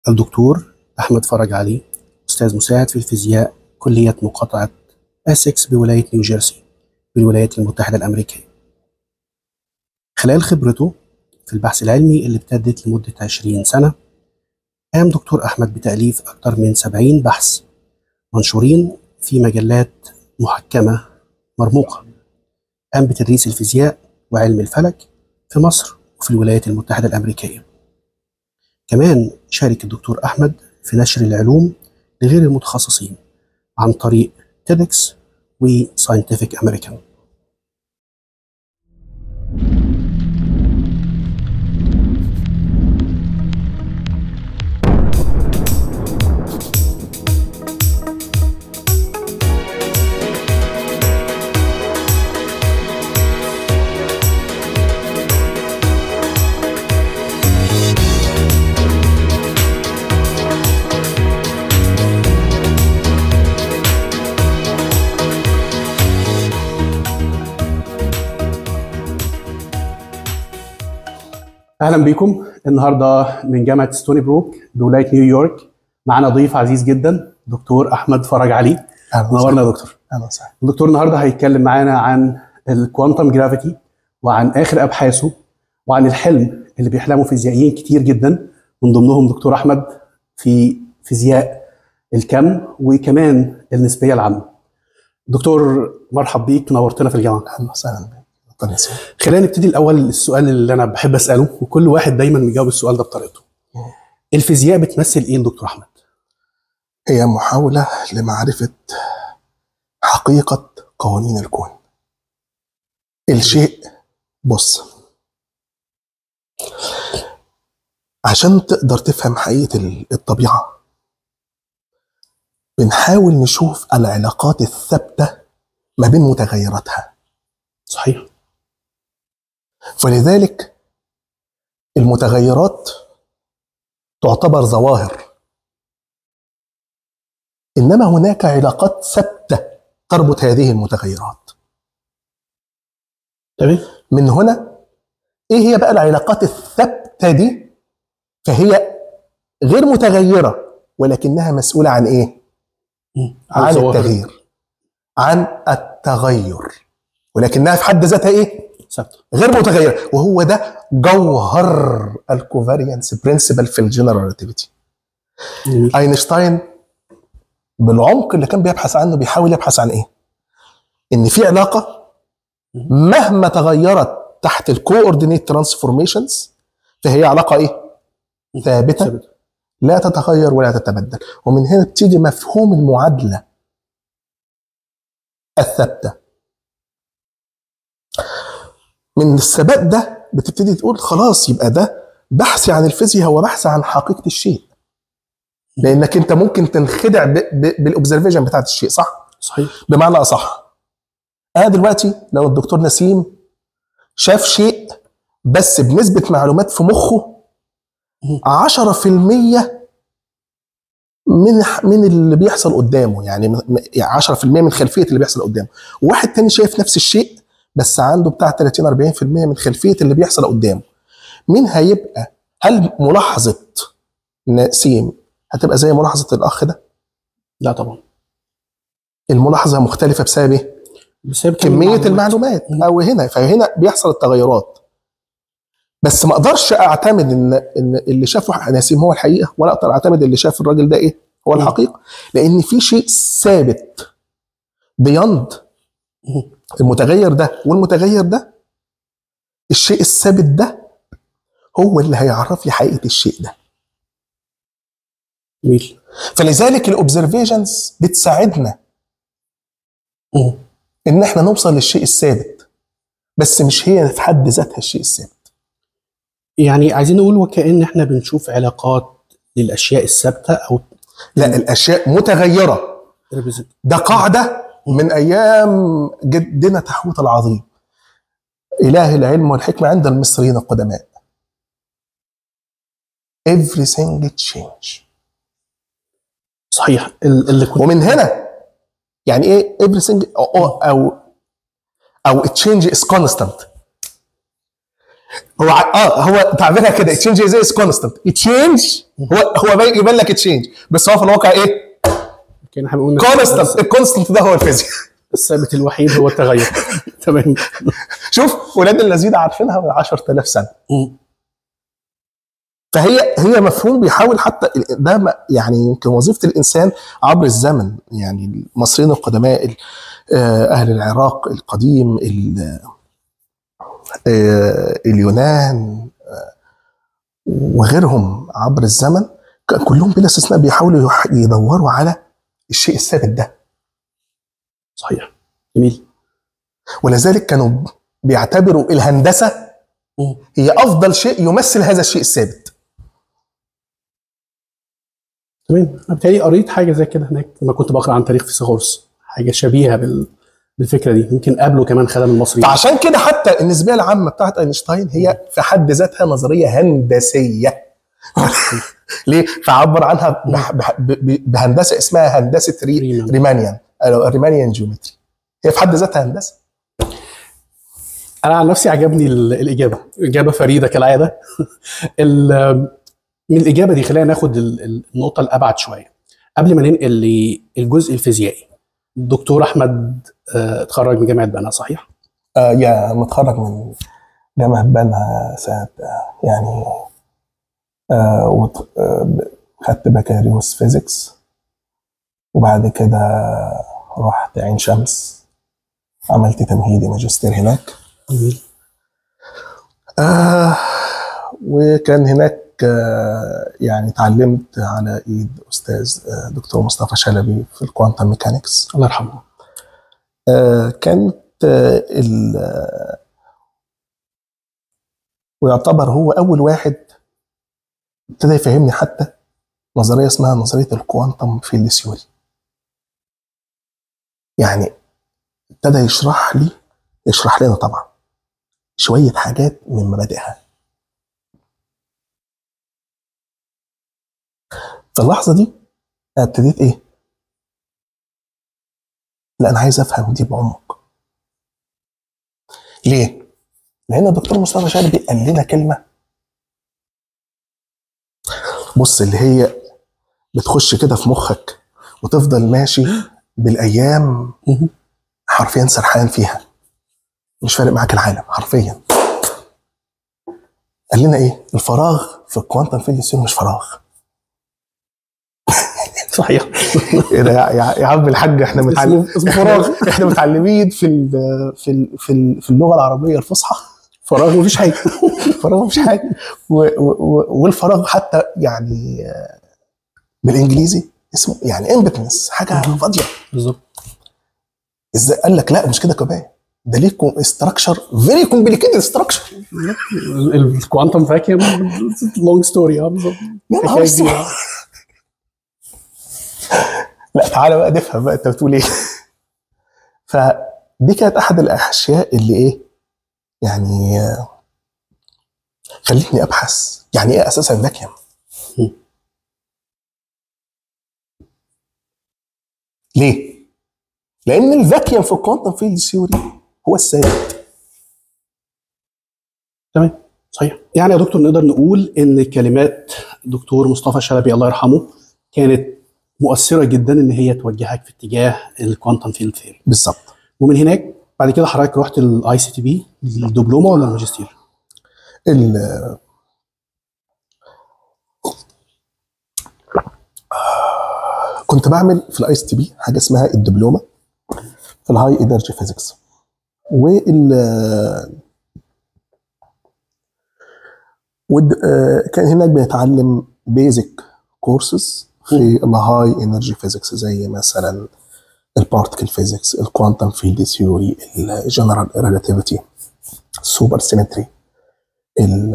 الدكتور أحمد فرج علي أستاذ مساعد في الفيزياء كلية مقاطعة أسكس بولاية نيوجيرسي بالولايات المتحدة الأمريكية خلال خبرته في البحث العلمي اللي ابتدت لمدة 20 سنة قام دكتور أحمد بتأليف أكثر من 70 بحث منشورين في مجلات محكمة مرموقة قام بتدريس الفيزياء وعلم الفلك في مصر وفي الولايات المتحدة الأمريكية كمان شارك الدكتور أحمد في نشر العلوم لغير المتخصصين عن طريق تيدكس وساينتفك أمريكان اهلا بيكم النهارده من جامعه ستوني بروك بولايه نيويورك معانا ضيف عزيز جدا دكتور احمد فرج علي اهلا نورنا يا دكتور اهلا وسهلا الدكتور النهارده هيتكلم معانا عن الكوانتم جرافيتي وعن اخر ابحاثه وعن الحلم اللي بيحلمه فيزيائيين كتير جدا من ضمنهم دكتور احمد في فيزياء الكم وكمان النسبيه العامه. دكتور مرحب بيك نورتنا في الجامعه. اهلا وسهلا بك ربنا يسلمك خلينا نبتدي الاول السؤال اللي انا بحب اساله وكل واحد دايما بيجاوب السؤال ده بطريقته. الفيزياء بتمثل ايه لدكتور احمد؟ هي محاولة لمعرفة حقيقة قوانين الكون الشيء بص عشان تقدر تفهم حقيقة ال- الطبيعة بنحاول نشوف العلاقات الثابتة ما بين متغيراتها صحيح فلذلك المتغيرات تعتبر ظواهر انما هناك علاقات ثابته تربط هذه المتغيرات تمام من هنا ايه هي بقى العلاقات الثابته دي فهي غير متغيره ولكنها مسؤوله عن ايه مم. عن الظواهر. التغيير عن التغير ولكنها في حد ذاتها ايه ثابته غير متغيره وهو ده جوهر الكوفاريانس برنسبل في الجنرال ريلاتيفيتي جميل. اينشتاين بالعمق اللي كان بيبحث عنه بيحاول يبحث عن ايه ان في علاقه مهما تغيرت تحت الكوردينيت ترانسفورميشنز فهي علاقه ايه ثابته ثابته لا تتغير ولا تتبدل ومن هنا بتيجي مفهوم المعادله الثابته من الثبات ده بتبتدي تقول خلاص يبقى ده بحثي عن الفيزياء هو بحث عن حقيقه الشيء لانك انت ممكن تنخدع ب- ب- بالاوبزرفيشن بتاعت الشيء صح صحيح بمعنى اصح انا دلوقتي لو الدكتور نسيم شاف شيء بس بنسبه معلومات في مخه 10% من من اللي بيحصل قدامه يعني م- م- يعني 10% من خلفيه اللي بيحصل قدامه وواحد تاني شايف نفس الشيء بس عنده بتاع 30 40% من خلفيه اللي بيحصل قدامه مين هيبقى هل ملاحظه نسيم هتبقى زي ملاحظه الاخ ده لا طبعا الملاحظه مختلفه بسبب ايه بسبب كميه المعلومات مم. او هنا فهنا بيحصل التغيرات بس ما اقدرش اعتمد ان ان اللي شافه نسيم هو الحقيقه ولا اقدر اعتمد اللي شاف الراجل ده ايه هو مم. الحقيقه لان في شيء ثابت بيند مم. المتغير ده والمتغير ده الشيء الثابت ده هو اللي هيعرف لي حقيقه الشيء ده جميل فلذلك الاوبزرفيشنز بتساعدنا مم. ان احنا نوصل للشيء الثابت بس مش هي في حد ذاتها الشيء الثابت يعني عايزين نقول وكأن احنا بنشوف علاقات للاشياء الثابته او لا الاشياء متغيره represent- ده قاعده من ايام جدنا تحوت العظيم اله العلم والحكمه عند المصريين القدماء everything change صحيح ال- اللي كنت ومن هنا يعني ايه everything او او او change is constant هو ع- اه هو تعبيرها كده تشينج از كونستنت تشينج هو هو باين- يبان لك تشينج بس هو في الواقع ايه كان احنا قلنا كونستنت الكونستنت ده هو الفيزياء الثابت الوحيد هو التغير تمام شوف ولاد الذين عارفينها من 10000 سنه مم. فهي هي مفهوم بيحاول حتى ده م- يعني يمكن وظيفه الانسان عبر الزمن يعني المصريين القدماء ال- آه، اهل العراق القديم ال- آه، اليونان آه، وغيرهم عبر الزمن كان كلهم بلا استثناء بيحاولوا يح- يدوروا على الشيء الثابت ده صحيح جميل ولذلك كانوا بيعتبروا الهندسه مم. هي افضل شيء يمثل هذا الشيء الثابت تمام أنا بالتالي قريت حاجه زي كده هناك لما كنت بقرا عن تاريخ فيثاغورس حاجه شبيهه بال... بالفكره دي يمكن قبله كمان خدم المصريين فعشان كده حتى النسبيه العامه بتاعت اينشتاين هي في حد ذاتها نظريه هندسيه ليه؟ فعبر عنها بح- بح- ب- بهندسه اسمها هندسه ري ريمان. ريمانيان أو ريمانيان جيومتري هي في حد ذاتها هندسه انا عن نفسي عجبني ال- الاجابه اجابه فريده كالعاده ال- من الاجابه دي خلينا ناخد ال- ال- النقطه الابعد شويه قبل ما ننقل للجزء الفيزيائي الدكتور احمد آه، اتخرج من جامعه بنها صحيح آه يا متخرج من جامعه بنها سنه آه، يعني آه وت- آه ب- خدت بكالوريوس فيزيكس وبعد كده رحت عين شمس عملت تمهيدي ماجستير هناك جميل آه وكان هناك آه يعني اتعلمت على ايد استاذ آه دكتور مصطفى شلبي في الكوانتم ميكانكس الله يرحمه آه كانت آه ال آه، ويعتبر هو اول واحد ابتدى يفهمني حتى نظريه اسمها نظريه الكوانتم فيلد ثيوري يعني ابتدى يشرح لي يشرح لنا طبعا شويه حاجات من مبادئها في اللحظه دي أنا ابتديت ايه لا انا عايز افهم دي بعمق ليه لان الدكتور مصطفى شلبي قال لنا كلمه بص اللي هي بتخش كده في مخك وتفضل ماشي بالايام مهم. حرفيا سرحان فيها مش فارق معاك العالم حرفيا قال لنا ايه الفراغ في الكوانتم فيلد ثيوري مش فراغ صحيح ايه ده يا, يا, يا عم الحاج احنا متعلم اسمه- اسمه فراغ. احنا متعلمين في ال في ال في, ال في اللغه العربيه الفصحى فراغ مفيش حاجه فراغ مش حاجه و و و والفراغ حتى يعني آه، بالانجليزي اسمه يعني امبتنس حاجه فاضيه بالظبط ازاي قال لك لا مش كده كمان ده ليه استراكشر فيري كومبليكيتد استراكشر الكوانتم فاكيوم لونج ستوري اه بالظبط يا نهار حكاية اسود. كبيرة. لا تعالى بقى نفهم بقى انت بتقول ايه فدي كانت احد الاشياء اللي ايه يعني آه، خلتني ابحث يعني ايه اساسا فاكيوم مم. ليه؟ لان الفاكيوم في الكوانتم فيلد ثيوري هو الثابت تمام صحيح يعني يا دكتور نقدر نقول ان كلمات دكتور مصطفى شلبي الله يرحمه كانت مؤثره جدا ان هي توجهك في اتجاه الكوانتم فيلد ثيوري بالظبط ومن هناك بعد كده حضرتك رحت الاي سي تي بي الدبلومه ولا الماجستير؟ ال- كنت بعمل في الاي اس تي بي حاجه اسمها الدبلومه في الهاي انرجي فيزيكس وال ود... آه، كان هناك بنتعلم بيزك كورسز في الهاي انرجي فيزيكس زي مثلا البارتكل فيزيكس الكوانتم فيلد ثيوري الجنرال ريلاتيفيتي السوبر سيمتري ال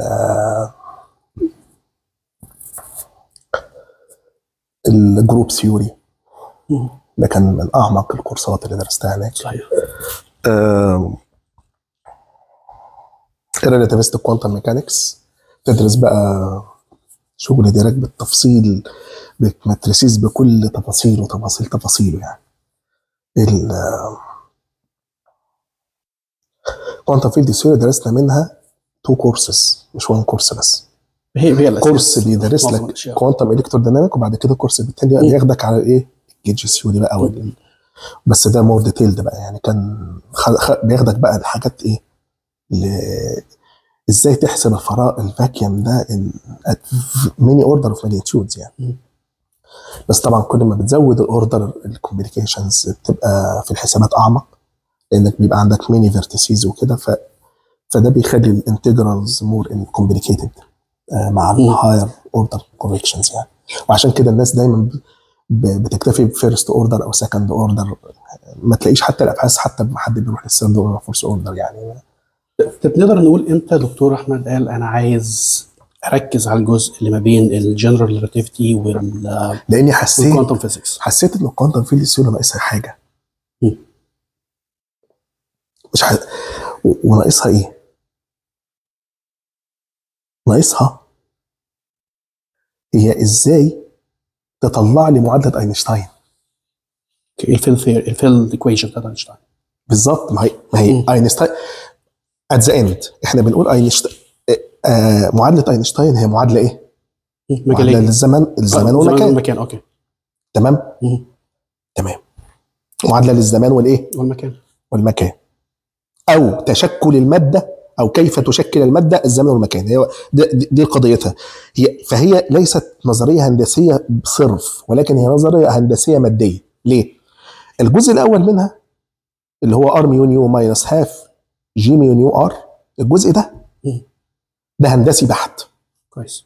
الجروب ثيوري مم. ده كان من اعمق الكورسات اللي درستها هناك صحيح ريلاتيفيست كوانتم ميكانكس تدرس بقى شغل ديريك بالتفصيل بماتريسيز بكل تفاصيله وتفاصيل تفاصيله يعني ال كوانتم فيلد ثيوري درسنا منها تو كورسز مش وان كورس بس هي هي الأساس. كورس بيدرس معظم لك الأشياء. كوانتم الكتروديناميك وبعد كده كورس بالتالي مم. بياخدك على الايه الجيج ثيوري بقى وال... بس ده مور ديتيلد بقى يعني كان خ... خ... بياخدك بقى الحاجات ايه ل... ازاي تحسب الفراغ الفاكيوم ده ميني اوردر اوف ماجنتيودز يعني مم. بس طبعا كل ما بتزود الاوردر الكومبليكيشنز بتبقى في الحسابات اعمق لانك بيبقى عندك ميني فيرتيسيز وكده ف فده بيخلي الانتجرالز مور كومبليكيتد مع مم. الهاير اوردر كوريكشنز يعني وعشان كده الناس دايما ب- ب- بتكتفي بفيرست اوردر او سكند اوردر ما تلاقيش حتى الابحاث حتى حد بيروح للثيرد اوردر فورس اوردر يعني طب نقدر نقول امتى دكتور احمد قال انا عايز اركز على الجزء اللي ما بين الجنرال ريلاتيفيتي لاني حسيت والكوانتم فيزيكس حسيت ان الكوانتم فيلد ثيوري ناقصها حاجه مم. مش ح... و- وناقصها ايه؟ ناقصها هي ازاي تطلع لي معادله اينشتاين الفيلد ثيوري الفيلد ايكويشن بتاعت اينشتاين بالظبط ما هي ما هي مم. اينشتاين ات ذا اند احنا بنقول اينشتاين آه معادله اينشتاين هي معادله ايه؟ معادله مجاليه للزمن الزمان والمكان والمكان اوكي تمام؟ مم. تمام معادله للزمان والايه؟ والمكان والمكان او تشكل الماده او كيف تشكل الماده الزمن والمكان هي دي, دي دي قضيتها هي فهي ليست نظريه هندسيه صرف ولكن هي نظريه هندسيه ماديه ليه الجزء الاول منها اللي هو ار ميو نيو ماينس هاف جي ميو نيو ار الجزء ده مم. ده هندسي بحت كويس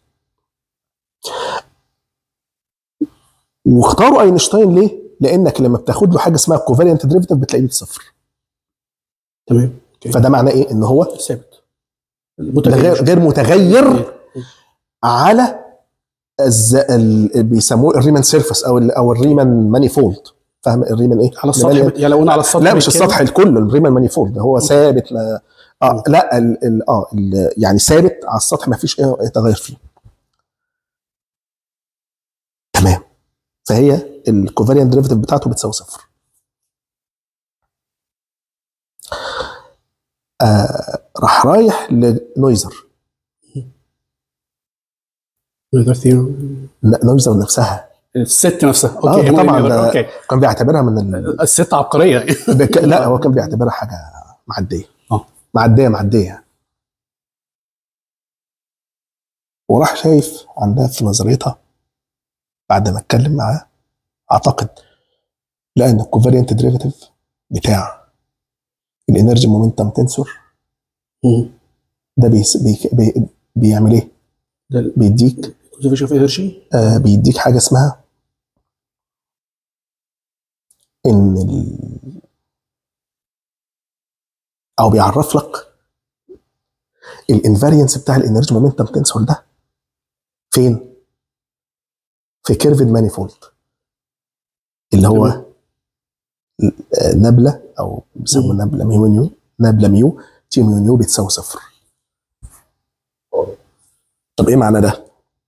واختاروا اينشتاين ليه لانك لما بتاخد له حاجه اسمها كوفاريانت دريفيتيف بتلاقيه بصفر تمام اوكي فده معناه ايه ان هو ثابت ده غير غير متغير على الز... ال... بيسموه الريمان سيرفس او ال... او الريمان مانيفولد فاهم الريمان ايه؟ على السطح الماني- يعني لو قلنا على السطح لا مش بالكامل، السطح الكل الريمان مانيفولد هو ثابت ما... اه لا ال... ال... اه ال... يعني ثابت على السطح ما فيش ايه تغير فيه تمام فهي الكوفاريان ديريفيتيف بتاعته بتساوي صفر آه راح رايح لنويزر نقدر ثيوري ن- نويزر نفسها الست نفسها آه، اوكي طبعاً طبعا ده- اوكي كان بيعتبرها من ال... الست عبقريه بك... لا هو كان بيعتبرها حاجه معديه اه معديه معديه وراح شايف عندها في نظريتها بعد ما اتكلم معاه اعتقد لقى ان الكوفاريانت ديريفيتيف بتاع الانرجي مومنتم تنسور مم. ده بيس... بي... بي... بيعمل ايه؟ ده بيديك الكونزرفيشن اوف انرجي آه بيديك حاجه اسمها ان ال... او بيعرف لك الانفارينس بتاع الانرجي مومنتم تنسور ده فين؟ في كيرفد مانيفولد اللي هو تمام. آه، نبله او بيسموه نبله ميو نيو نبله ميو تي ميو نيو بتساوي صفر طب ايه معنى ده؟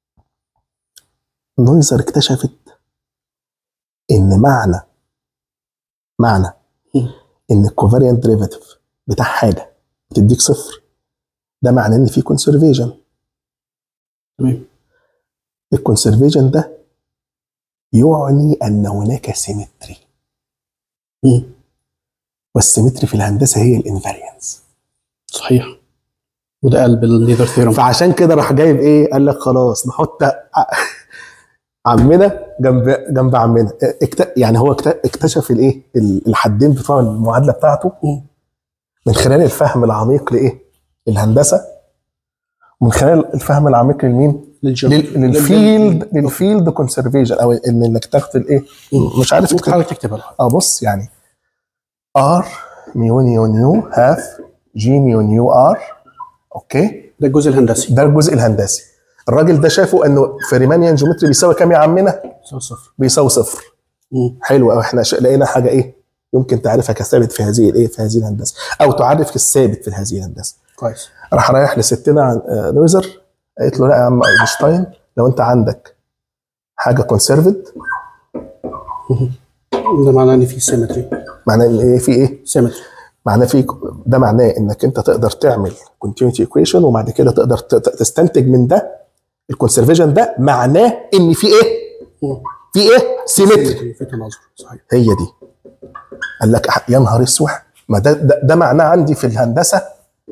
نويزر اكتشفت ان معنى معنى مم. ان الكوفاريانت ديريفيتيف بتاع حاجه بتديك صفر ده معناه ان في كونسرفيشن تمام الكونسرفيشن ده يعني ان هناك سيمتري مم. والسيمتري في الهندسه هي الانفاريانس صحيح وده قلب النيذر ثيورم فعشان كده راح جايب ايه قال لك خلاص نحط ع- عمنا جنب جنب عمنا اكت... يعني هو اكت- اكتشف الايه ال- الحدين بتوع المعادله بتاعته مم. من خلال الفهم العميق لايه الهندسه ومن خلال الفهم العميق لمين لل- للفيلد للفيلد كونسرفيشن او ان انك تاخد الايه مش عارف ممكن تكتب حضرتك تكتبها اه بص يعني ار ميو نيو نيو هاف جي ميو نيو ار اوكي ده الجزء الهندسي ده الجزء الهندسي الراجل ده شافه انه في ريمانيان جيومتري بيساوي كام يا عمنا؟ صفر صفر بيساوي صفر مم. حلو قوي احنا ش- لقينا حاجه ايه؟ يمكن تعرفها كثابت في هذه الايه؟ في هذه الهندسه او تعرف الثابت في هذه الهندسه كويس راح رايح لستنا عن آه، نويزر قالت له لا يا عم اينشتاين لو انت عندك حاجه كونسرفد ده معناه ان في سيمتري معناه ان ايه في ايه؟ سيمتري معناه في ده معناه انك انت تقدر تعمل كونتينيتي ايكويشن وبعد كده تقدر ت- ت- تستنتج من ده الكونسرفيشن ده معناه ان في ايه؟ في ايه؟ سيمتري في تناظر صحيح هي دي قال لك أح- يا نهار اسود ما ده, ده ده معناه عندي في الهندسه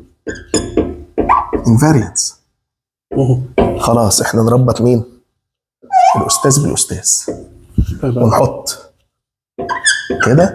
انفاريانس خلاص احنا نربط مين؟ الاستاذ بالاستاذ طيب ونحط كده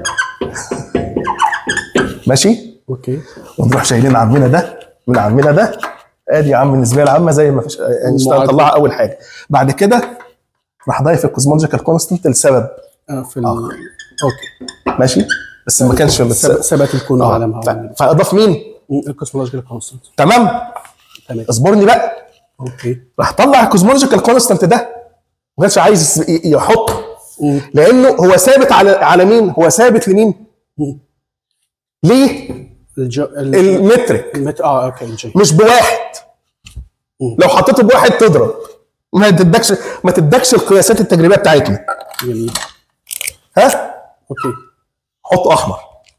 ماشي اوكي ونروح شايلين عمنا ده من عمنا ده ادي يا عم النسبيه العامه زي ما فيش يعني اشتغل المعادلة. طلعها اول حاجه بعد كده راح ضايف الكوزمولوجيكال كونستنت لسبب آه في ال... اوكي ماشي بس ما كانش ثبت بس ثبت الكون آه. وعالمها ف- فاضاف مين؟ الكوسمولوجيكال كونستنت تمام تمام اصبرني بقى اوكي راح طلع الكوزمولوجيكال كونستنت ده ما كانش عايز ي- يحط مم. لانه هو ثابت على على مين؟ هو ثابت لمين؟ مم. ليه؟ الجو... ال... المترك المت... اه اوكي جي مش بواحد مم. لو حطيته بواحد تضرب ما تدكش ما تدكش القياسات التجريبيه بتاعتنا جميل ها اوكي حط احمر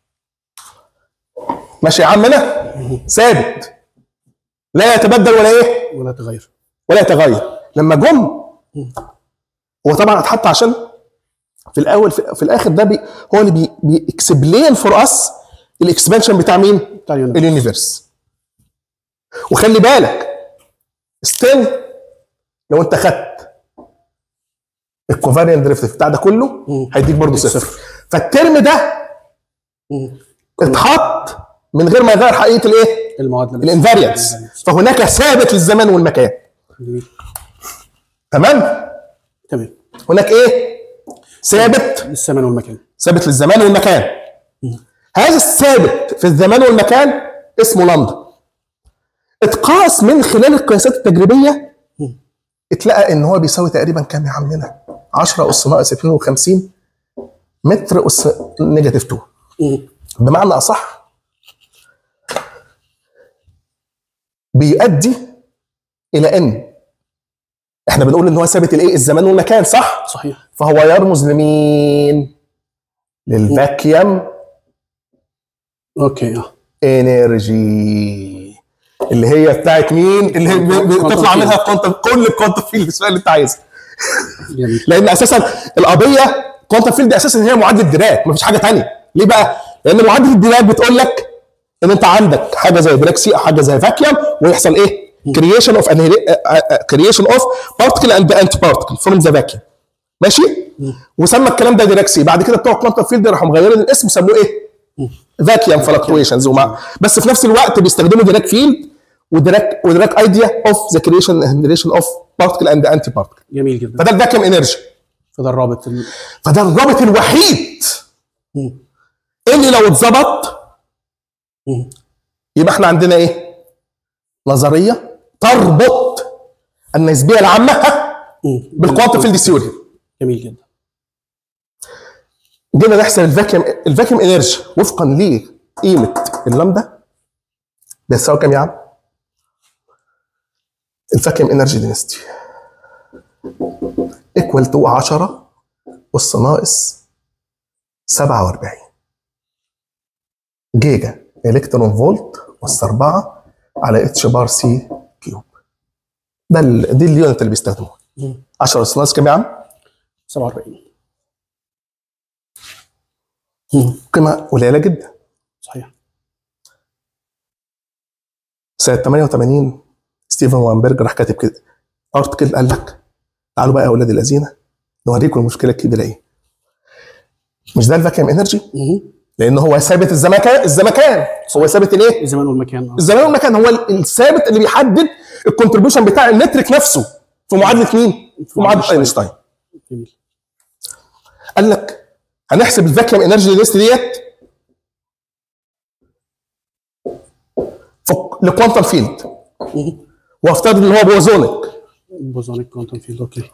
ماشي يا عمنا ثابت لا يتبدل ولا ايه ولا تغير ولا يتغير لما جم هو طبعا اتحط عشان في الاول في, في الاخر ده بي هو اللي بي بيكسبلين فور اس الاكسبانشن بتاع مين بتاع اليونت اليونيفرس وخلي بالك ستيل لو انت خدت الكوفاريان ديريفيتيف بتاع ده كله مم. هيديك برضه هيديك صفر صفر. فالترم ده مم. اتحط من غير ما يغير حقيقه الايه؟ المعادله بس. الانفاريانس فهناك ثابت للزمان والمكان جميل. تمام؟ تمام هناك ايه؟ ثابت الزمن والمكان ثابت للزمان والمكان هذا الثابت في الزمان والمكان اسمه لامدا اتقاس من خلال القياسات التجريبيه اتلقى ان هو بيساوي تقريبا كام يا عمنا 10 اس ناقص 52 متر اس نيجاتيف 2 مم. بمعنى اصح بيؤدي الى ان احنا بنقول ان هو ثابت الايه الزمان والمكان صح صحيح فهو يرمز لمين للفاكيوم اوكي اه انرجي اللي هي بتاعت مين اللي هي ب- ب- Quantum تطلع field. منها كوانتم كل الكوانتم فيلد السؤال اللي انت عايزه جميل لان اساسا القضيه كوانتم فيلد اساسا هي معادله ديراك مفيش حاجه تانية ليه بقى لان معادله الديراك بتقول لك ان انت عندك حاجه زي ديراك سي او حاجه زي فاكيوم ويحصل ايه كرييشن اوف كرييشن اوف بارتكل اند انتي بارتكل فروم ذا فاكيوم ماشي وسمى الكلام ده ديراك سي بعد كده بتوع كوانتم فيلد راحوا مغيرين الاسم وسموه ايه فاكيوم فلكتويشنز ومع بس في نفس الوقت بيستخدموا ديراك فيلد وديراك وديراك ايديا اوف ذا كرييشن جنريشن اوف بارتكل اند انتي بارتكل جميل جدا فده الفاكيوم انرجي فده الرابط ال... فده الرابط الوحيد مم. اللي لو اتظبط مم. يبقى احنا عندنا ايه؟ نظريه تربط النسبيه العامه ها، مم. بالكوانتم فيلد ثيوري جميل جدا جينا نحسب الفاكيوم الفاكيوم انرجي وفقا لقيمه اللامدا بيساوي كام يا عم؟ الفاكيوم انرجي دينستي ايكوال تو 10 اس ناقص 47 جيجا الكترون فولت اس 4 على اتش بار سي كيوب ده ال- دي اليونت اللي بيستخدموها مم. 10 اس ناقص كام يا عم؟ 47 مم. قيمه قليله جدا صحيح سنه 88 ستيفن وانبرج راح كاتب كده ارتكل قال لك تعالوا بقى يا اولاد الذين نوريكم المشكله الكبيره ايه مش ده الفاكيوم انرجي مم. لان هو ثابت الزمكان الزمكان هو ثابت الايه الزمان والمكان آه. الزمان والمكان هو ال- الثابت اللي بيحدد الكونتريبيوشن بتاع النترك نفسه في معادله مين في معادله اينشتاين جميل قال لك هنحسب الفاكيوم انرجي ليست ديت فك- لكوانتم فيلد مم. وافترض ان هو بوزونيك بوزونيك كوانتم فيلد اوكي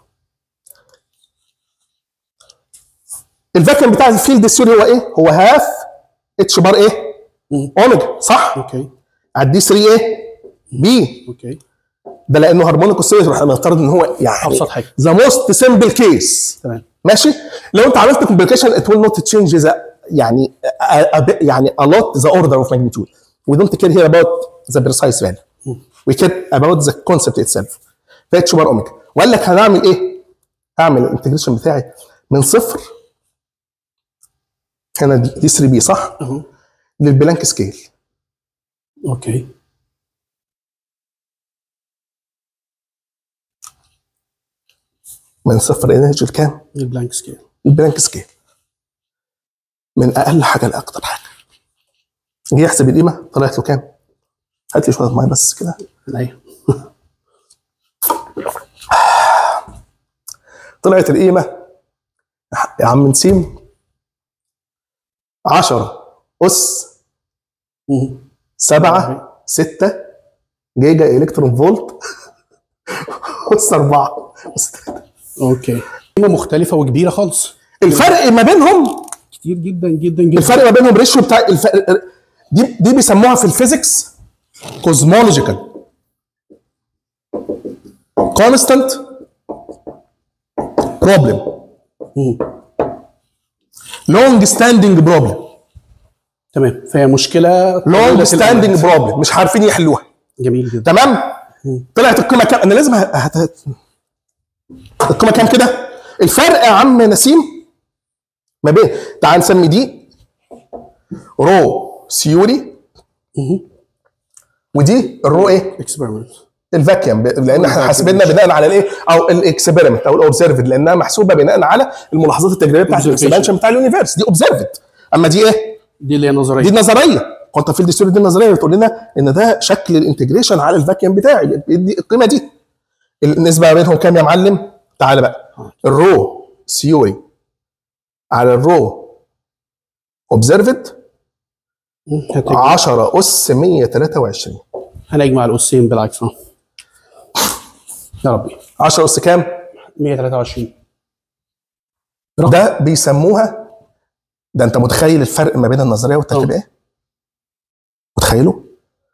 الفاكيوم بتاع الفيلد السوري هو ايه؟ هو هاف اتش بار ايه؟ مم. اوميجا صح؟ اوكي على الدي 3 ايه؟ بي اوكي ده لانه هارمونيك اوسيليتور احنا بنفترض ان هو يعني ابسط حاجه ذا موست سمبل كيس تمام ماشي؟ لو انت عملت كومبليكيشن ات ويل نوت تشينج ذا يعني a, a, bit- يعني a lot the order of magnitude we don't care here about the precise value we care about the concept itself فاتش بار اوميجا وقال لك هنعمل ايه؟ هعمل الانتجريشن بتاعي من صفر هنا دي دي 3 بي صح؟ اهو للبلانك سكيل اوكي من صفر انرجي لكام؟ البلانك سكيل البلانك سكيل من اقل حاجه لاكتر حاجه جه يحسب القيمه طلعت له كام؟ هات لي شويه ميه بس كده ايوه طلعت القيمه يا عم نسيم 10 اس مم. 7 6 جيجا الكترون فولت اس 4 اس 3 اوكي قيمه مختلفه وكبيره خالص الفرق ما بينهم كتير جدا جدا جدا الفرق ما بينهم ريشيو بتاع الفرق دي دي بيسموها في الفيزيكس كوزمولوجيكال كونستانت بروبلم مم. لونج ستاندنج بروبلم تمام فهي مشكله لونج طويلة ستاندنج الأمد. بروبلم مش عارفين يحلوها جميل جدا تمام طلعت القيمه كام انا لازم هت... هت... القيمه كام كده الفرق يا عم نسيم ما بين تعال نسمي دي رو سيوري مم. ودي الرو ايه اكسبيرمنت الفاكيوم ب- لان احنا الفاكيوم. حاسبينها بناء على الايه او الاكسبيرمنت او الاوبزرفد لانها محسوبه بناء على الملاحظات التجريبيه بتاعت Observation. الاكسبانشن بتاع اليونيفرس دي اوبزرفد اما دي ايه دي اللي هي نظريه دي النظريه كوانتم فيلد ثيوري دي النظريه اللي بتقول لنا ان ده شكل الانتجريشن على الفاكيوم بتاعي بيدي القيمه دي النسبه ما بينهم كام يا معلم تعالى بقى الرو ثيوري على الرو اوبزرفد مم. هتجمع. 10 اس 123 هنجمع الاسين بالعكس اه يا ربي 10 اس كام 123 ده بيسموها ده انت متخيل الفرق ما بين النظريه والتركيب اه. ايه متخيله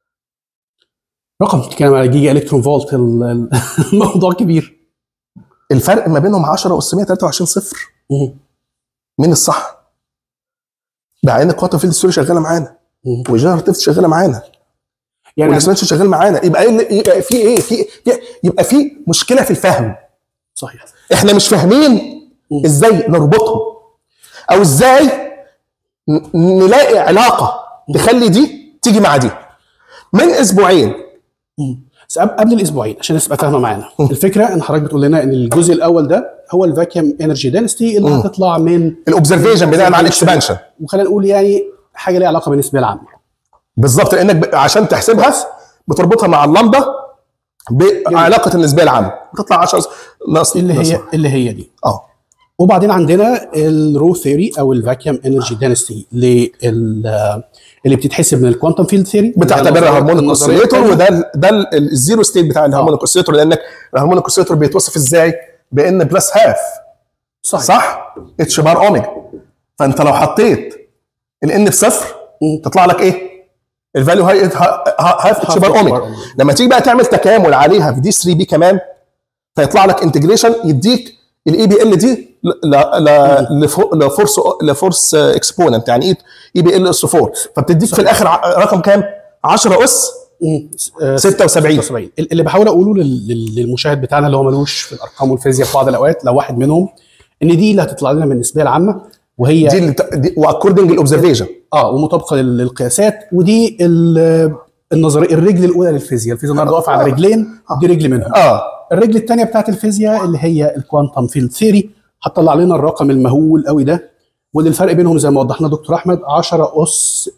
رقم بتتكلم على جيجا الكترون فولت ال- ال- الموضوع كبير الفرق ما بينهم 10 اس 123 صفر مم. مين الصح مع ان الكوانتم فيلد ثيوري شغاله معانا مم. والجنراتيف شغاله معانا يعني والاكسبانشن شغال معانا يبقى ايه اللي- يبقى في ايه في في- يبقى في مشكله في الفهم صحيح احنا مش فاهمين مم. ازاي نربطهم او ازاي ن- نلاقي علاقه تخلي دي تيجي مع دي من اسبوعين مم. بس قبل قبل الاسبوعين عشان الناس تبقى فاهمه معانا الفكره ان حضرتك بتقول لنا ان الجزء الاول ده هو الفاكيوم انرجي دينستي اللي مم. هتطلع من الاوبزرفيشن بناء على الاكسبانشن وخلينا نقول يعني حاجه ليها علاقه بالنسبه العامه بالظبط لانك ب- عشان تحسبها بتربطها مع اللمبه بعلاقه النسبيه العامه بتطلع 10 ناقص اللي ناقص- هي اللي هي دي اه وبعدين عندنا الرو ثيوري او الفاكيوم انرجي دينستي اللي بتتحسب من الكوانتم فيلد ثيوري بتعتبرها هرمونيك النظرية اوسيليتور التانية. وده ال- ده ال- ال- الزيرو ستيت بتاع الهرمونيك اوسيليتور لانك الهرمونيك اوسيليتور بيتوصف ازاي؟ بان بلس هاف صحيح صح؟ اتش بار اوميجا فانت لو حطيت الان بصفر مم. تطلع لك ايه؟ الفاليو هاي هاف اتش Half بار H bar اوميجا omega. لما تيجي بقى تعمل تكامل عليها في دي 3 بي كمان فيطلع لك انتجريشن يديك الاي بي ال دي ل- ل- ل- لفو- لفورس لفورس اكسبوننت يعني اي بي ال اس 4 فبتديك في الاخر ع- رقم كام؟ 10 اس مم. آه، 76 76 اللي بحاول اقوله لل- لل- للمشاهد بتاعنا اللي هو ملوش في الارقام والفيزياء في بعض الاوقات لو واحد منهم ان دي اللي هتطلع لنا من النسبيه العامه وهي دي, اللي ت- دي واكوردنج الاوبزرفيشن اه ومطابقه لل- للقياسات ودي ال- النظريه الرجل الاولى للفيزياء الفيزياء النهارده واقفه على رجلين دي رجل منهم اه الرجل الثانيه بتاعت الفيزياء اللي هي الكوانتم فيلد ثيوري هتطلع لنا الرقم المهول قوي ده واللي الفرق بينهم زي ما وضحنا دكتور احمد 10 اس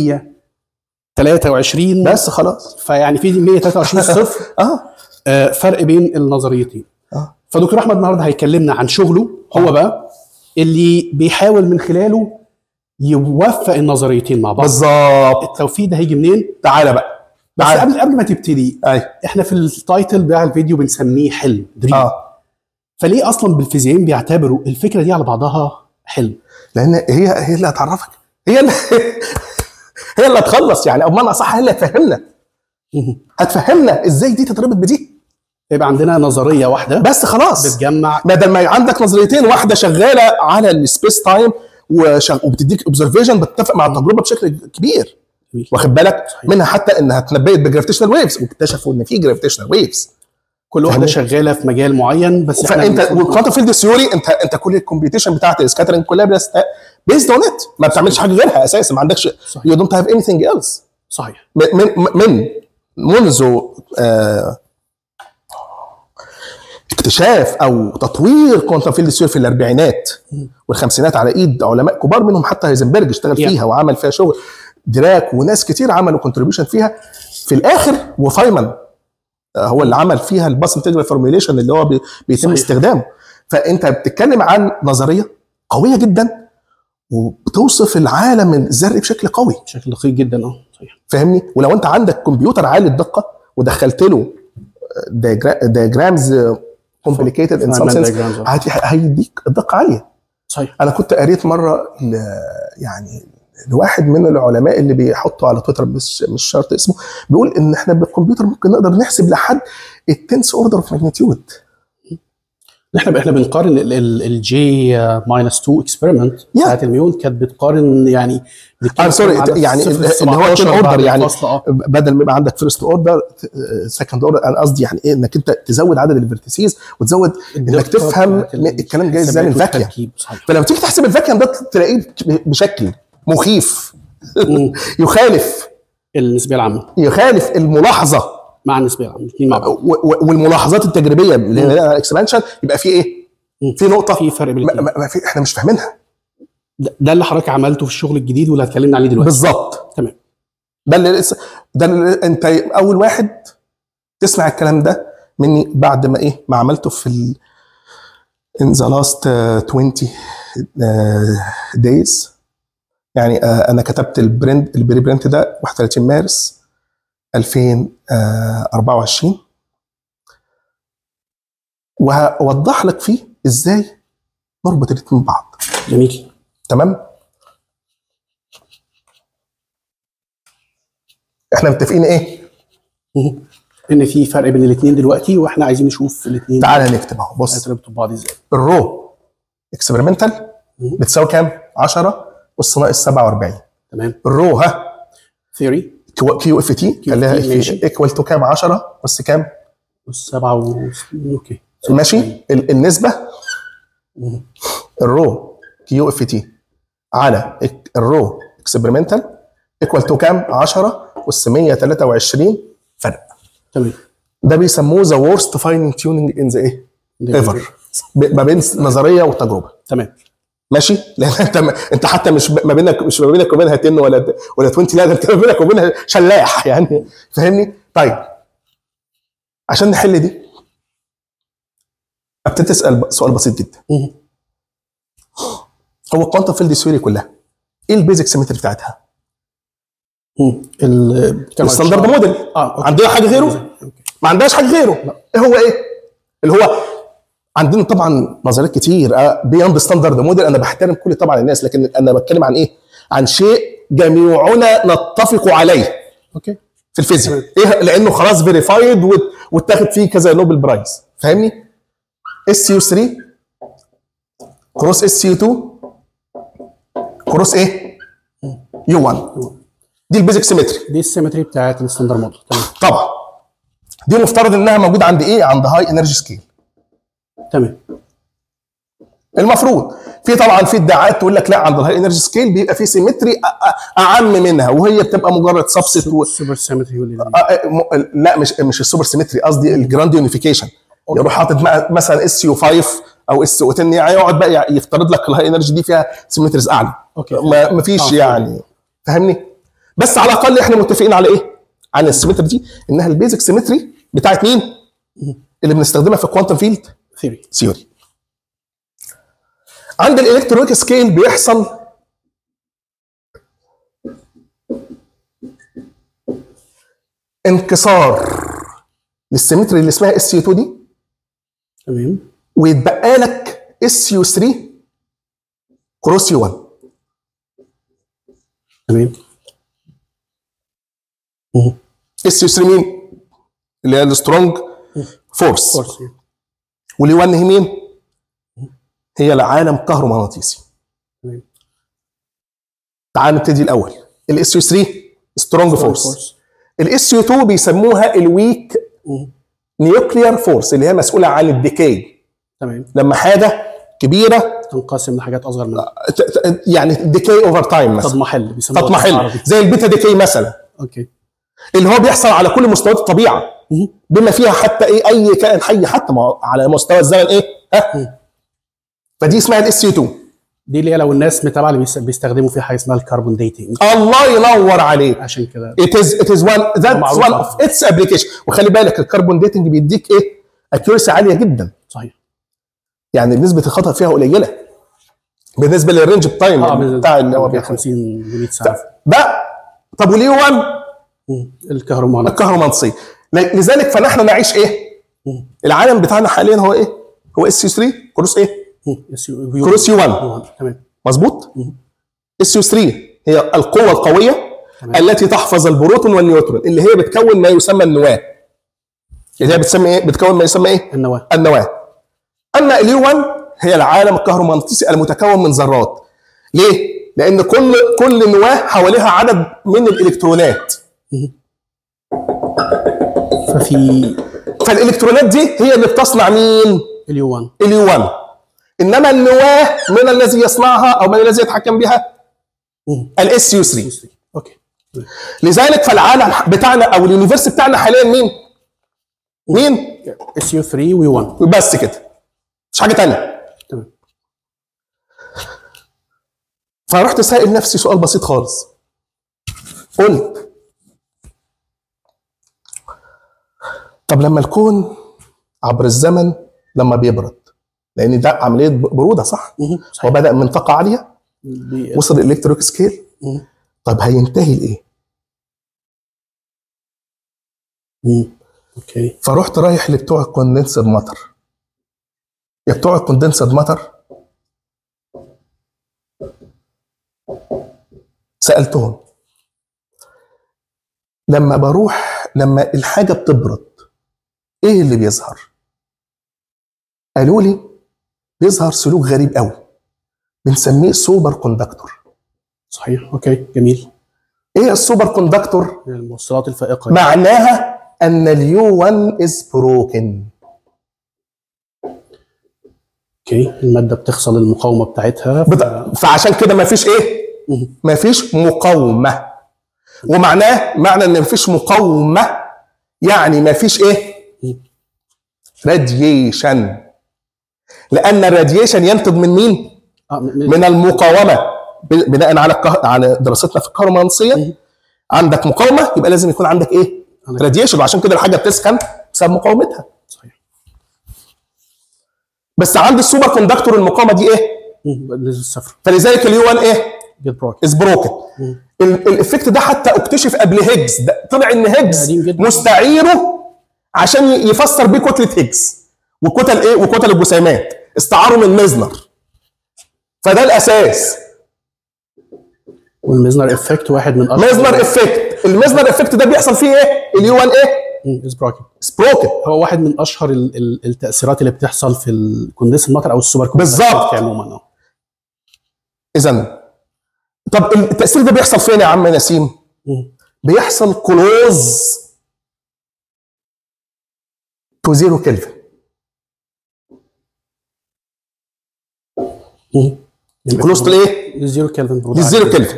123 بس خلاص فيعني في 123 صفر اه آه، فرق بين النظريتين اه فدكتور احمد النهارده هيكلمنا عن شغله هو بقى اللي بيحاول من خلاله يوفق النظريتين مع بعض بالظبط التوفيق ده هيجي منين تعالى بقى بس تعالى. قبل قبل ما تبتدي اي احنا في التايتل بتاع الفيديو بنسميه حلم دريم اه فليه اصلا بالفيزيائيين بيعتبروا الفكره دي على بعضها حلم لان هي هي اللي هتعرفك هي اللي هي اللي هتخلص يعني او بمعنى اصح هي اللي هتفهمنا هتفهمنا ازاي دي تتربط بدي يبقى عندنا نظريه واحده بس خلاص بتجمع بدل ما عندك نظريتين واحده شغاله على السبيس تايم وشغ... وبتديك اوبزرفيشن بتتفق مع التجربه بشكل كبير جميل. واخد بالك صحيح. منها حتى انها اتنبأت بجرافيتيشنال ويفز واكتشفوا ان في جرافيتيشنال ويفز كل واحده فاهمني؟ شغاله في مجال معين بس إحنا فانت المفروض- والكوانتم فيلد ثيوري انت انت كل الكمبيوتيشن بتاعت السكاترنج كلها بيزد اون ات ما بتعملش حاجه غيرها اساسا ما عندكش صحيح. يو دونت هاف اني ثينج ايلس صحيح من من منذ آه اكتشاف او تطوير كوانتم فيلد ثيوري في الاربعينات والخمسينات على ايد علماء كبار منهم حتى هايزنبرج اشتغل Yeah. فيها وعمل فيها شغل دراك وناس كتير عملوا كونتريبيوشن فيها في الاخر وفايمان آه، هو اللي عمل فيها الباس انتجرال فورميوليشن اللي هو بي- بيتم صحيح. استخدامه فانت بتتكلم عن نظريه قويه جدا وبتوصف العالم الذري بشكل قوي بشكل دقيق جدا اه صحيح فاهمني ولو انت عندك كمبيوتر عالي الدقه ودخلت له دياجرامز كومبليكيتد ان سم فعلا سنس diagrams. هيديك الدقه عاليه صحيح انا كنت قريت مره ل يعني لواحد من العلماء اللي بيحطوا على تويتر مش مش شرط اسمه بيقول ان احنا بالكمبيوتر ممكن نقدر نحسب لحد التنس اوردر اوف ماجنتيود احنا احنا بنقارن الجي ماينس 2 اكسبيرمنت Yeah. بتاعت الميون كانت بتقارن يعني I'm sorry يعني اللي هو 10 اوردر يعني اه بدل ما يبقى عندك فيرست اوردر سكند اوردر انا قصدي يعني ايه انك انت تزود عدد الفيرتيسيز وتزود انك تفهم الكلام جاي ازاي من الفاكيوم التركيب صحيح فلما تيجي تحسب الفاكيوم ده تلاقيه بشكل مخيف مم. يخالف النسبيه العامه يخالف الملاحظه مع النسبيه العامه الاثنين مع بعض و- و- والملاحظات التجريبيه اللي هي الاكسبانشن يبقى في ايه؟ مم. في نقطه في فرق بين ما الاثنين ما ما في احنا مش فاهمينها ده ده اللي حضرتك عملته في الشغل الجديد واللي هتكلمنا عليه دلوقتي بالظبط تمام ده اللي لسه ده اللي انت اول واحد تسمع الكلام ده مني بعد ما ايه ما عملته في ال in the last uh, 20 uh, days يعني uh, انا كتبت البرنت البري برنت ده 31 مارس 2024 وهوضح لك فيه ازاي نربط الاثنين ببعض جميل تمام احنا متفقين ايه مم. ان في فرق بين الاثنين دلوقتي واحنا عايزين نشوف الاثنين تعالى نكتب اهو بص هيتربطوا ببعض ازاي الرو اكسبيرمنتال مم. بتساوي كام 10 اس ناقص 47 تمام الرو ها ثيوري كيو اف تي خليها FT ماشي. ايكوال تو كام 10 اس كام والسبعه و... اوكي ماشي ال- النسبه مم. الرو كيو اف تي على ال- الرو اكسبيرمنتال ايكوال تو كام 10 اس 123 فرق تمام ده بيسموه ذا ورست فايننج تيوننج ان ذا ايه ايفر ما بين نظريه وتجربه تمام ماشي لان انت انت حتى مش ما بينك مش ما بينك وبينها 10 ولا ولا 20 لا ده انت ما بينك وبينها شلاح يعني فاهمني طيب عشان نحل دي ابتدي تسال سؤال بسيط جدا مم. هو الكوانتم فيلد ثيوري كلها ايه البيزك سيمتري بتاعتها؟ مم. ال بتاع الستاندرد موديل اه أوكي. عندنا حاجه غيره؟ أوكي. ما عندهاش حاجه غيره ايه هو ايه؟ اللي هو عندنا طبعا نظريات كتير بياند ستاندرد موديل انا بحترم كل طبعا الناس لكن انا بتكلم عن ايه؟ عن شيء جميعنا نتفق عليه اوكي في الفيزياء ايه لانه خلاص فيريفايد واتاخد فيه كذا نوبل برايز فاهمني؟ اس يو 3 كروس اس يو 2 كروس ايه؟ يو 1 دي البيزك سيمتري دي السيمتري بتاعت الستاندرد موديل تمام طبعا دي مفترض انها موجوده عند ايه؟ عند هاي انرجي سكيل تمام المفروض في طبعا في ادعاءات تقول لك لا عند الهاي انرجي سكيل بيبقى في سيمتري اعم منها وهي بتبقى مجرد سبست و... السوبر سيمتري هو اللي آه، آه، م- لا مش مش السوبر سيمتري قصدي الجراند يونيفيكيشن يروح حاطط مع- مثلا اس يو 5 او اس او 10 يعني يقعد بقى يفترض لك الهاي انرجي دي فيها سيمتريز اعلى اوكي ما ما فيش آه، يعني فاهمني بس على الاقل احنا متفقين على ايه عن السيمتري دي انها البيزك سيمتري بتاعت مين اللي بنستخدمها في الكوانتم فيلد ثيوري ثيوري عند الالكترونيك سكيل بيحصل انكسار للسيمتري اللي اسمها اس يو 2 دي تمام ويتبقى لك اس يو 3 كروس يو 1 تمام مم. اس يو 3 مين؟ اللي هي السترونج فورس كورس واليو 1 هي مين؟ هي العالم كهرومغناطيسي تمام تعال نبتدي الاول الاس يو 3 سترونج فورس الاس يو 2 بيسموها الويك نيوكليير فورس اللي هي مسؤوله عن الديكي تمام لما حاجه كبيره تنقسم لحاجات اصغر منها ت- ت- يعني ديكي اوفر تايم مثلا تضمحل بيسموها تضمحل بالعربي. زي البيتا ديكي مثلا اوكي اللي هو بيحصل على كل مستويات الطبيعه مهم. بما فيها حتى ايه اي كائن حي حتى ما هو على مستوى الزمن ايه ها فدي اسمها الاس يو 2 دي اللي هي لو الناس متابعه اللي بيس- بيستخدموا فيها حاجه اسمها الكربون ديتنج الله ينور عليك عشان كده it is it is one that's معروفة. one of its application وخلي بالك الكربون ديتنج بيديك ايه اكيورسي عاليه جدا صحيح يعني نسبه الخطا فيها قليله بالنسبه للرينج التايم اه بتاع اللي هو بياخد 50 100 ساعه ده طب وليه 1 مم. الكهرمانات الكهرومغناطيسيه ل- لذلك فنحن نعيش ايه مم. العالم بتاعنا حاليا هو ايه هو اس يو 3 كروس ايه مم. اس يو- يو- كروس يو 1 يو- تمام مظبوط مم. اس يو 3 هي القوه القويه تمام. التي تحفظ البروتون والنيوترون اللي هي بتكون ما يسمى النواه اللي هي بتسمي ايه بتكون ما يسمى ايه النواه النواه اما اليو 1 هي العالم الكهرومغناطيسي المتكون من ذرات ليه لان كل كل نواه حواليها عدد من الالكترونات ففي فالالكترونات دي هي اللي بتصنع مين اليو 1 اليو 1 انما النواه من الذي يصنعها او من الذي يتحكم بها الاس يو 3 اوكي لذلك فالعالم بتاعنا او اليونيفرس بتاعنا حاليا مين مين اس يو 3 ويو 1 بس كده مش حاجه تانية تمام فرحت سائل نفسي سؤال بسيط خالص قلت طب لما الكون عبر الزمن لما بيبرد لان ده عمليه بروده صح مهم. هو صحيح بدا من طاقه عاليه بي- وصل الالكتريك سكيل مم. طب هينتهي لايه مم. اوكي فرحت رايح لبتوع الكوندنسر ماتر يا بتوع الكوندنسر ماتر سألتهم لما بروح لما الحاجة بتبرد ايه اللي بيظهر قالوا لي بيظهر سلوك غريب قوي بنسميه سوبر كوندكتور صحيح اوكي جميل ايه السوبر كوندكتور الموصلات الفائقه معناها ان اليو 1 از بروكن اوكي الماده بتخسر المقاومه بتاعتها ف... بت- فعشان كده ما فيش ايه مهم. ما فيش مقاومه ومعناه معنى ان ما فيش مقاومه يعني ما فيش ايه راديشن لان الراديشن ينتج من مين آه م- م- من المقاومه ب- بناء على الكه... على دراستنا في الكهرومغناطيسيه مم. عندك مقاومه يبقى لازم يكون عندك ايه عندك- راديشن وعشان كده الحاجه بتسخن بسبب مقاومتها صحيح بس عند السوبر كوندكتور المقاومه دي ايه مم. الصفر فلذلك اليو 1 ايه جيت بروك از بروكن الايفكت ده حتى اكتشف قبل هيجز ده طلع ان هيجز قديم جدا. مستعيره عشان ي- يفسر بيه كتله هيجز وكتل ايه وكتل الجسيمات استعاره من ميزنر فده الاساس والميزنر افكت واحد من ميزنر افكت الميزنر افكت ده بيحصل فيه ايه اليو 1 ايه از بروكن سبروكن هو واحد من اشهر ال- ال- التاثيرات اللي بتحصل في الكوندنس ماتر او السوبر كوندنس بالظبط. عموما اه اذا طب التاثير ده بيحصل فين يا عم نسيم مم. بيحصل كلوز تو زيرو كلفن مم. كلوز لايه الزيرو كلفن برود للزيرو كلفن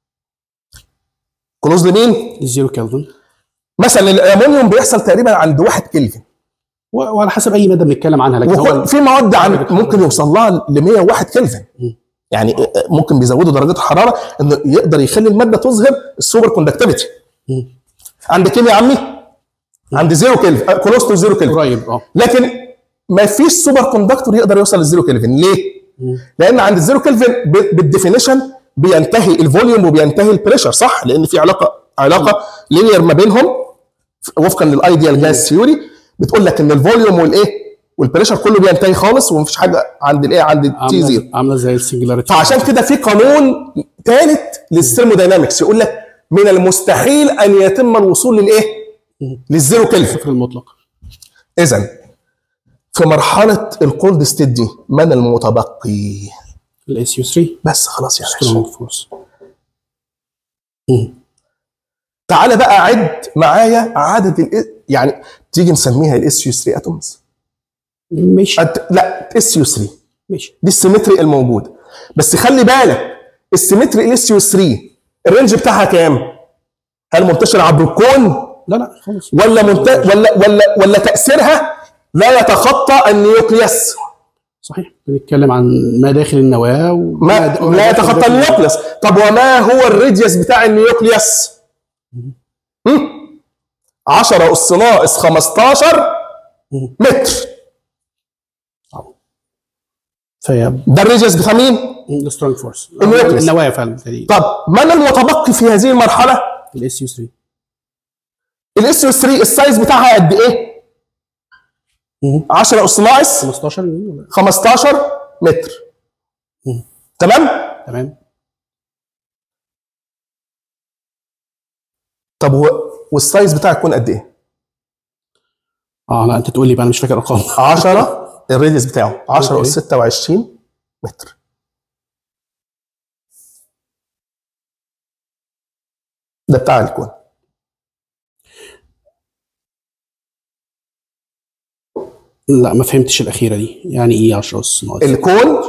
كلوز لمين الزيرو كلفن مثلا الامونيوم بيحصل تقريبا عند 1 كلفن و- وعلى حسب اي ماده بنتكلم عنها لكن هو وفي مواد عن ممكن يوصل لها ل 101 كلفن مم. يعني ممكن بيزودوا درجات الحراره انه يقدر يخلي الماده تظهر السوبر كوندكتيفيتي مم. عند كام يا عمي؟ عند زيرو كلفن كلوز تو زيرو كلفن قريب اه لكن ما فيش سوبر كوندكتور يقدر يوصل للزيرو كلفن ليه؟ مم. لان عند الزيرو كلفن ب- بالديفينيشن بينتهي الفوليوم وبينتهي البريشر صح؟ لان في علاقه علاقه لينير ما بينهم وفقا للايديال جاز ثيوري بتقول لك ان الفوليوم والايه؟ والبريشر كله بينتهي خالص ومفيش حاجه عند الايه عند التي زيرو عامله عامله زي السنجلاريتي فعشان كده في قانون ثالث للثيرموداينامكس يقول لك من المستحيل ان يتم الوصول للايه؟ للزيرو كلفن الصفر المطلق اذا في مرحله الكولد ستيت دي من المتبقي؟ الاس يو 3 بس خلاص يا باشا سترونج فورس مم. تعالى بقى عد معايا عدد ال يعني تيجي نسميها الاس يو 3 اتومز ماشي لا اس يو 3 ماشي دي السيمتري الموجوده بس خلي بالك السيمتري الاس يو 3 الرينج بتاعها كام؟ هل منتشر عبر الكون لا لا خالص ولا منت... ولا ولا ولا تاثيرها لا يتخطى النيوكليوس صحيح بنتكلم عن ما داخل النواه ما وما لا داخل يتخطى داخل- النيوكليوس طب وما هو الراديوس بتاع النيوكليوس؟ هم؟ 10 اس ناقص 15 مم. متر فهي ده الراديوس بتاع مين؟ السترونج فورس النيوكليس. النواه فعلا بالتالي طب من المتبقي في هذه المرحله؟ الاس يو 3 الاس يو 3 السايز بتاعها قد ايه؟ 10 اس ناقص 15 ولا 15 متر مم. تمام؟ تمام طب و... والسايز بتاعك يكون قد ايه؟ اه لا انت تقول لي بقى انا مش فاكر ارقام 10 الراديوس بتاعه 10 أوكي. اس 26 متر ده بتاع الكون لا ما فهمتش الاخيره دي يعني ايه 10 اس ناقص الكون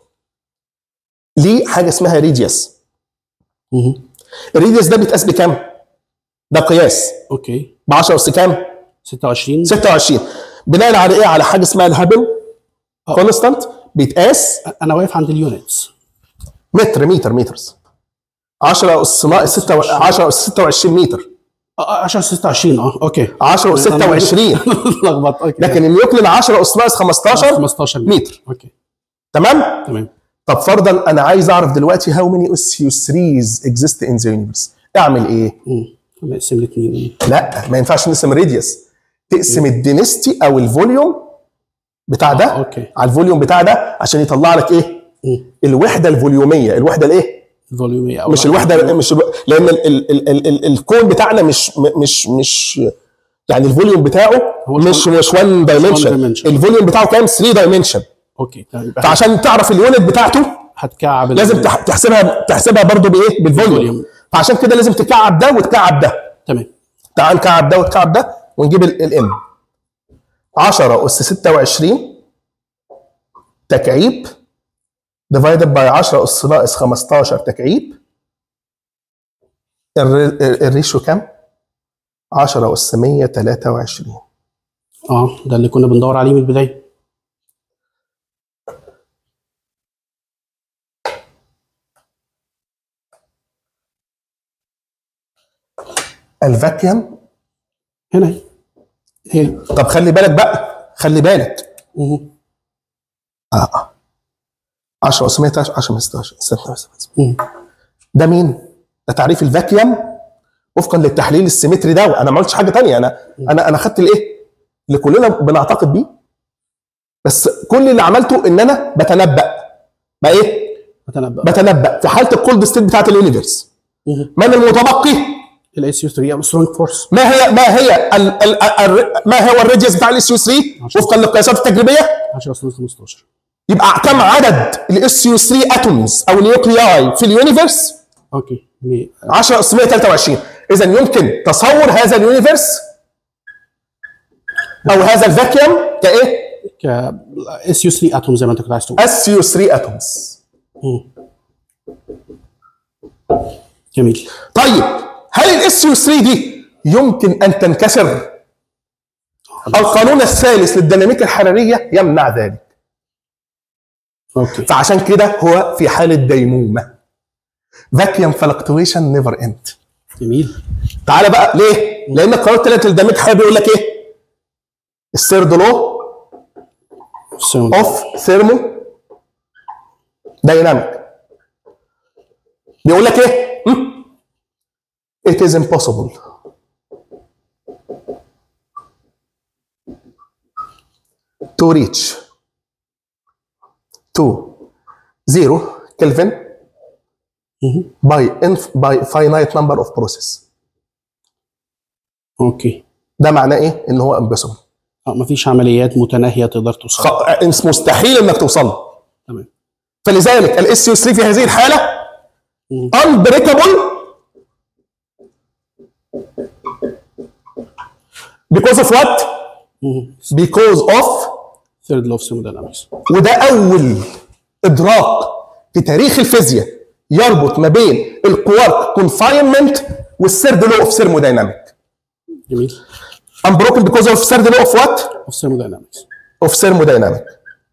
ليه حاجه اسمها ريديوس مهم. الريديوس ده بيتقاس بكام؟ ده قياس اوكي ب 10 اس كام؟ 26 26 بناء على ايه؟ على حاجه اسمها الهابل كونستانت بيتقاس انا واقف عند اليونتس متر متر مترز 10 اس ناقص 6 10 اس 26 متر آه، 10 26 اه اوكي 10 اس 26 لخبط اوكي لكن النيوكلين 10 اس ناقص 15 15 متر اوكي تمام تمام طب فرضا انا عايز اعرف دلوقتي هاو ماني اس يو 3 اكزيست ان ذا يونيفرس اعمل ايه مم. نقسم الاثنين لا ما ينفعش نقسم الراديوس تقسم الدينستي او الفوليوم بتاع ده آه، أوكي. على الفوليوم بتاع ده عشان يطلع لك ايه مم. الوحده الفوليوميه الوحده الايه فوليومية او مش الوحده مش الو... لان ال... ال... ال... ال... ال... الكون بتاعنا مش م- مش مش يعني الفوليوم بتاعه هو مش مش 1 دايمنشن dimension. الفوليوم بتاعه كام 3 دايمنشن اوكي تمام يبقى فعشان تعرف اليونت بتاعته هتكعب ال- لازم تح- تحسبها تحسبها برضو بايه بالفوليوم بالفوليوم. فعشان كده لازم تكعب ده وتكعب ده تمام تعال نكعب ده وتكعب ده ونجيب الام 10 اس 26 تكعيب ديفايدد باي 10 اس ناقص 15 تكعيب الر- ال- الريشيو كام؟ 10 اس 123 اه ده اللي كنا بندور عليه من البدايه الفاكيوم هنا هي هي دي. طب خلي بالك بقى خلي بالك مهم. اه اه 10 اس 123 10 16 16 مهم. ده مين؟ ده تعريف الفاكيوم وفقا للتحليل السيمتري ده انا ما قلتش حاجه تانية انا انا انا خدت الايه؟ اللي كلنا بنعتقد بيه بس كل اللي عملته ان انا بتنبأ بقى ايه؟ بتنبأ بتنبأ في حاله الكولد ستيت بتاعت اليونيفرس مهم. من المتبقي الاس يو 3 او سترونج فورس ما هي ما هي ال ال ال ما هو الراديوس بتاع الاس يو 3 وفقا للقياسات التجريبيه 10 اس 15 يبقى كم عدد الاس يو 3 اتومز او نيوكلياي في اليونيفرس اوكي مي- 10 اس 123 اذا يمكن تصور هذا اليونيفرس او هذا الفاكيوم كايه؟ ك اس يو 3 اتوم زي ما انت كنت عايز تقول اس يو 3 اتومز مم. جميل طيب هل الاس يو 3 دي يمكن ان تنكسر؟ القانون الثالث للديناميكا الحراريه يمنع ذلك اوكي فعشان كده هو في حاله ديمومه فاكيوم فلكتويشن نيفر اند جميل تعالى بقى ليه؟ لان القانون الثالث للديناميكا الحراريه بيقول لك ايه؟ الثيرد لو سو- اوف ثيرمو دايناميك بيقول لك ايه؟ هم؟ It is impossible to reach to zero Kelvin مهم. by inf by finite number of process اوكي ده معناه ايه؟ ان هو impossible اه مفيش عمليات متناهيه تقدر توصل خ... مستحيل انك توصل له تمام فلذلك الاس يو 3 في هذه الحاله مم. unbreakable because of what because of ثيرد لوف ثيرموداينامكس وده اول ادراك في تاريخ الفيزياء يربط ما بين الكوارك كونفاينمنت والثيرد لو اوف ثيرمودايناميك جميل unbroken because of third law of what اوف ثيرموداينامكس of thermodynamic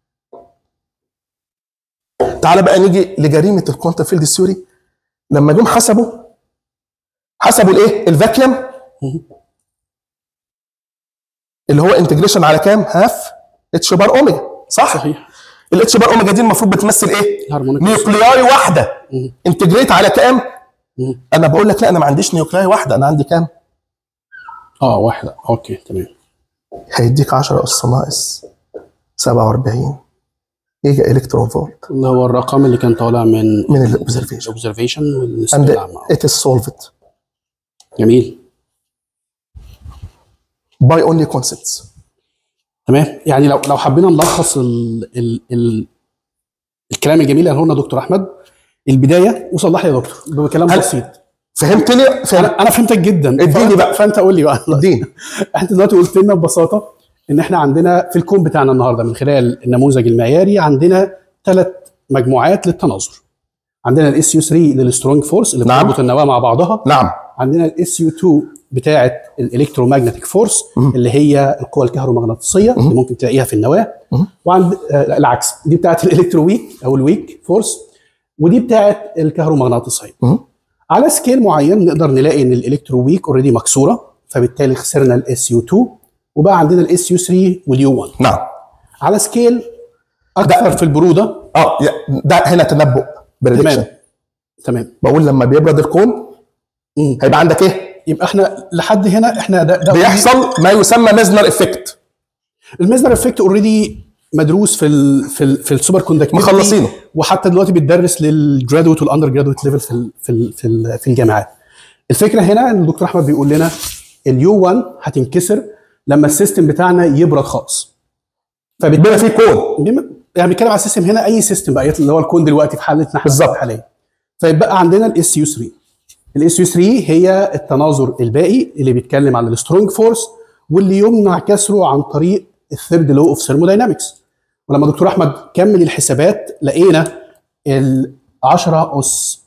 تعال بقى نيجي لجريمه الكوانتم فيلد ثيوري لما جم حسبوا حسبوا الايه الفاكيوم اللي هو انتجريشن على كام هاف اتش بار اوميجا صح صحيح الاتش بار اوميجا دي المفروض بتمثل ايه الهارمونيك نيوكلياي واحده مم. انتجريت على كام مم. انا بقول لك لا انا ما عنديش نيوكلياي واحده انا عندي كام اه واحده اوكي تمام هيديك 10 اس ناقص 47 جيجا الكترون فولت اللي هو الرقم اللي كان طالع من من الاوبزرفيشن الاوبزرفيشن والنسبه and العامه it is solved جميل by only concepts تمام يعني لو لو حبينا نلخص ال ال ال الكلام الجميل اللي قاله لنا دكتور احمد البدايه وصلح لي يا دكتور بكلام هل- بسيط فهمتني فهم انا انا فهمتك جدا اديني فأنت- بقى. فانت قول لي بقى اديني انت دلوقتي قلت لنا ببساطه ان احنا عندنا في الكون بتاعنا النهارده من خلال النموذج المعياري عندنا ثلاث مجموعات للتناظر عندنا الاس يو 3 للسترونج فورس اللي نعم. بتربط النواه مع بعضها نعم عندنا الاس يو 2 بتاعه الالكترومagnetic فورس مم. اللي هي القوى الكهرومغناطيسيه اللي ممكن تلاقيها في النواه مم. وعند آه لا، العكس دي بتاعه الالكتروويك او الويك فورس ودي بتاعه الكهرومغناطيسيه مم. على سكيل معين نقدر نلاقي ان الالكتروويك اوريدي مكسوره فبالتالي خسرنا الاس يو 2 وبقى عندنا الاس يو 3 واليو 1 نعم على سكيل اكثر في البروده اه يا- ده هنا تنبؤ بريدكشن تمام تمام بقول لما بيبرد الكون مم. هيبقى عندك ايه؟ يبقى احنا لحد هنا احنا ده, ده بيحصل ما يسمى ميزنر افكت الميزنر افكت اوريدي مدروس في ال في ال في السوبر كوندكتيفيتي مخلصينه وحتى دلوقتي بيتدرس للجرادويت والاندر جرادويت ليفل في ال في ال في, ال في الجامعات الفكره هنا ان الدكتور احمد بيقول لنا اليو 1 هتنكسر لما السيستم بتاعنا يبرد خالص بما فبالتالي في كون بما- يعني بنتكلم على السيستم هنا اي سيستم بقى اللي هو الكون دلوقتي في حالتنا احنا بالظبط. حاليا فيبقى عندنا الاس يو 3 الاس يو 3 هي التناظر الباقي اللي بيتكلم عن السترونج فورس واللي يمنع كسره عن طريق الثيرد لو اوف ثيرموداينامكس ولما دكتور احمد كمل الحسابات لقينا ال 10 اس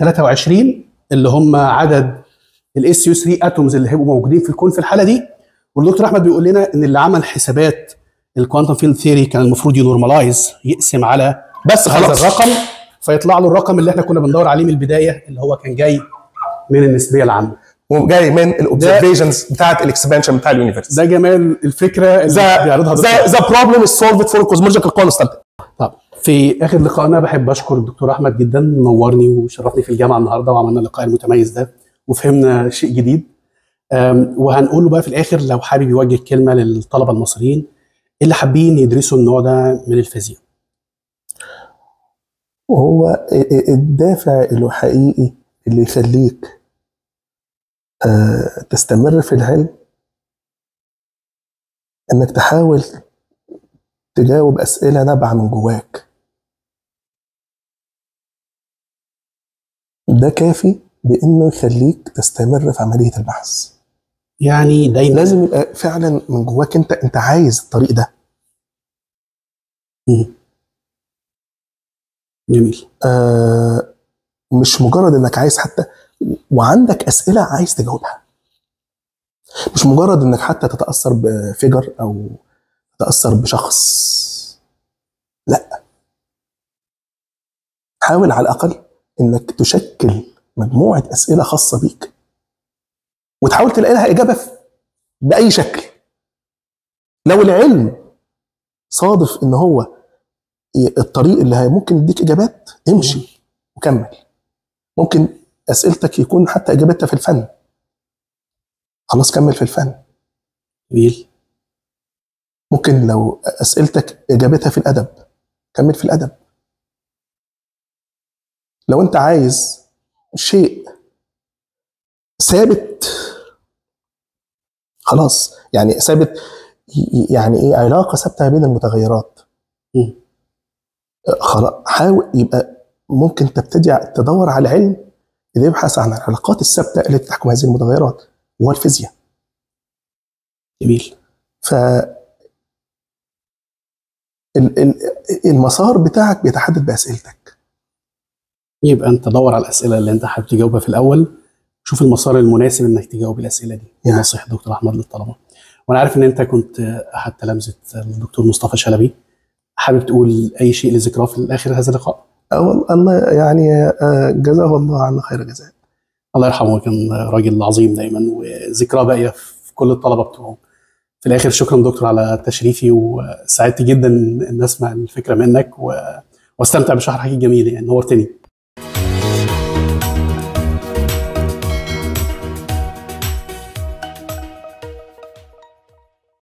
123 اللي هم عدد الاس يو 3 اتومز اللي هيبقوا موجودين في الكون في الحاله دي والدكتور احمد بيقول لنا ان اللي عمل حسابات الكوانتم فيلد ثيوري كان المفروض ينورماليز يقسم على بس هذا خلاص الرقم فيطلع له الرقم اللي احنا كنا بندور عليه من البدايه اللي هو كان جاي من النسبيه العامه وجاي من الاوبزرفيشنز بتاعت الاكسبانشن بتاع اليونيفرس ده جمال الفكره اللي بيعرضها ذا دكتور ذا بروبلم از سولفد فور كوزمولوجيكال كونستانت طب في اخر لقائنا بحب اشكر الدكتور احمد جدا نورني وشرفني في الجامعه النهارده وعملنا اللقاء المتميز ده وفهمنا شيء جديد أم، وهنقول له بقى في الاخر لو حابب يوجه كلمه للطلبه المصريين اللي حابين يدرسوا النوع ده من الفيزياء وهو الدافع اللي حقيقي اللي يخليك آه، تستمر في العلم انك تحاول تجاوب اسئله نابعه من جواك ده كافي بانه يخليك تستمر في عمليه البحث يعني دايما لازم يبقى فعلا من جواك انت انت عايز الطريق ده جميل آه مش مجرد انك عايز حتى وعندك اسئله عايز تجاوبها مش مجرد انك حتى تتاثر بفيجر او تتاثر بشخص لا حاول على الاقل انك تشكل مجموعه اسئله خاصه بيك وتحاول تلاقي لها اجابه في- باي شكل لو العلم صادف ان هو الطريق اللي هي ممكن يديك اجابات امشي وكمل ممكن اسئلتك يكون حتى اجابتها في الفن خلاص كمل في الفن جميل ممكن لو اسئلتك اجابتها في الادب كمل في الادب لو انت عايز شيء ثابت خلاص يعني ثابت ي- يعني ايه علاقه ثابته بين المتغيرات مم. خلاص حاول يبقى ممكن تبتدي تدور على العلم اللي يبحث عن العلاقات الثابته التي تحكم هذه المتغيرات وهو الفيزياء جميل ف ال- ال- المسار بتاعك بيتحدد باسئلتك يبقى انت دور على الاسئله اللي انت حابب تجاوبها في الاول شوف المسار المناسب انك تجاوب الاسئله دي دي نعم. نصيحه دكتور احمد للطلبه وانا عارف ان انت كنت احد تلامذه الدكتور مصطفى شلبي حابب تقول اي شيء لذكراه في اخر هذا اللقاء أول- الله يعني آه، جزاه الله عنا خير جزاء الله يرحمه كان راجل عظيم دايما وذكراه باقيه في كل الطلبه بتوعه في الاخر شكرا دكتور على تشريفي وسعدت جدا ان اسمع الفكره منك و... واستمتع بشرحك الجميل يعني نورتني